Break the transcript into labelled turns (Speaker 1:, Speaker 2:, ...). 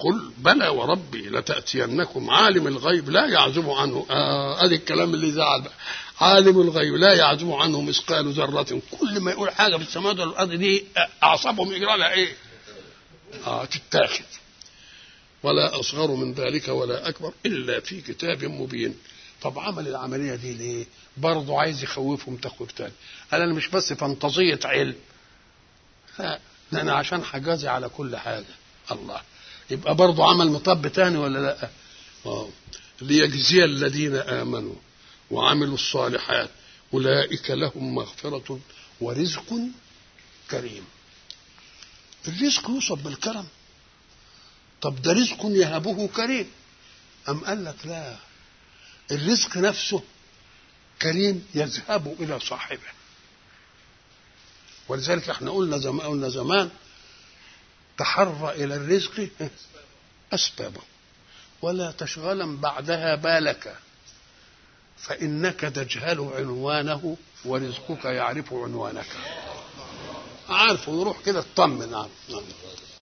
Speaker 1: قل بلى وربي لتأتينكم عالم الغيب لا يعزب عنه آه ادي الكلام اللي زعل بقى عالم الغيب لا يعزب عنه مثقال ذرة كل ما يقول حاجة في السماوات والأرض دي أعصابهم يجرى لها إيه؟ آه تتاخد ولا أصغر من ذلك ولا أكبر إلا في كتاب مبين طب عمل العملية دي ليه؟ برضه عايز يخوفهم تخويف تاني قال أنا مش بس فانتظية علم لا ده أنا عشان حجازي على كل حاجة الله يبقى برضه عمل مطب تاني ولا لا؟ آه. ليجزي الذين آمنوا وعملوا الصالحات أولئك لهم مغفرة ورزق كريم الرزق يوصف بالكرم طب ده رزق يهبه كريم أم قال لك لا الرزق نفسه كريم يذهب إلى صاحبه ولذلك احنا قلنا زمان قلنا زمان تحرى إلى الرزق أسبابه ولا تشغلا بعدها بالك فإنك تجهل عنوانه ورزقك يعرف عنوانك عارفه نروح كده اطمن نعم